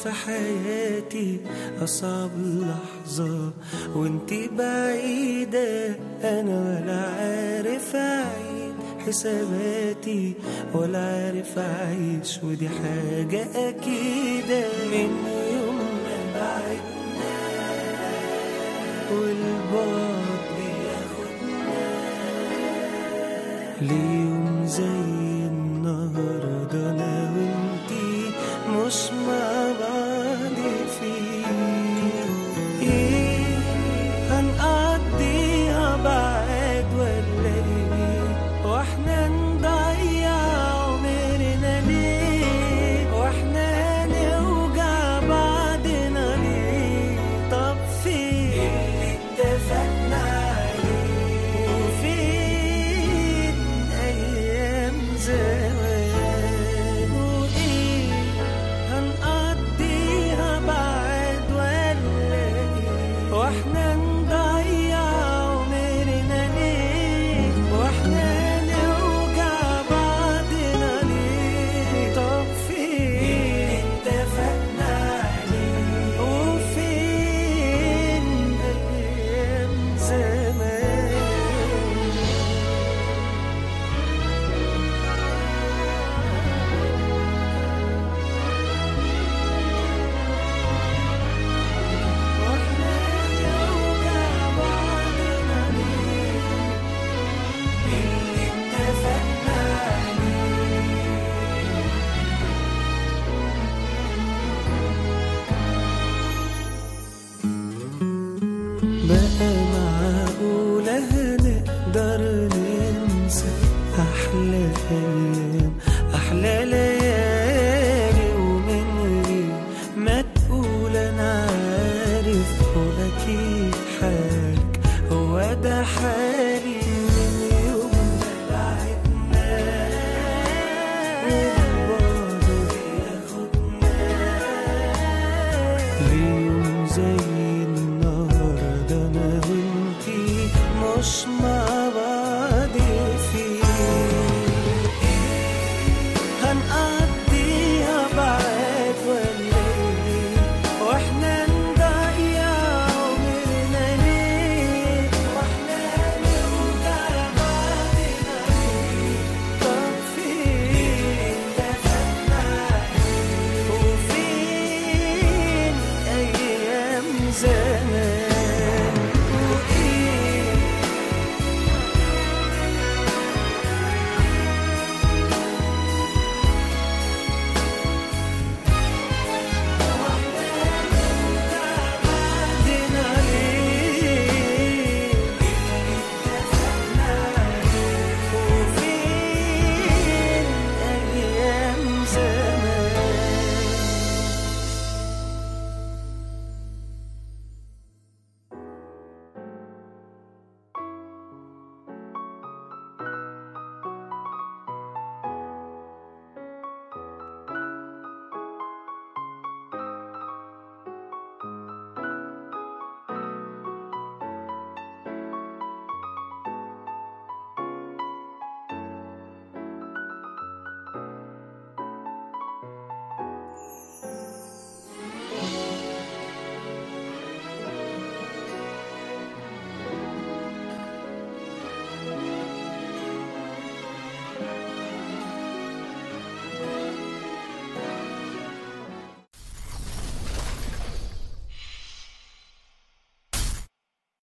في حياتي أصعب لحظة وانتي بعيدة أنا ولا عارف أعيد حساباتي ولا عارف أعيش ودي حاجة أكيدة من يوم ما بعدنا والبعد بياخدنا ليوم زي النهاردة أنا وانتي مش مع بعض فيه إيه هنقضيها بعد ولا إيه واحنا نضيع عمرنا ليه واحنا نوجع بعضنا ليه طب فين اللي اتفقنا عليه وفين أيام زمان وإيه هنقضيها بعد ولا إيه واحنا نضيع عمرنا ليه واحنا نوجع بعضنا ليه طب فين اتفقنا عليه وفين أيام زمان واحنا نوجع بعضنا ليه اللي اتفقنا عليه بقى معقولة هنقدر ننسى أحلى أيام أحلى ليالي ومن غير ما تقول أنا عارف وأكيد حالك هو ده حالي من يوم ما بعدنا والبعد بياخدنا ليوم زي النهاردة أنا وإنتي مش مع بعض فيه هنقضيها بعد ولا إيه وإحنا نضيع عمرنا ليه وإحنا نوجع بعضنا ليه طب فين اتفقنا عليه وفين أيام زمان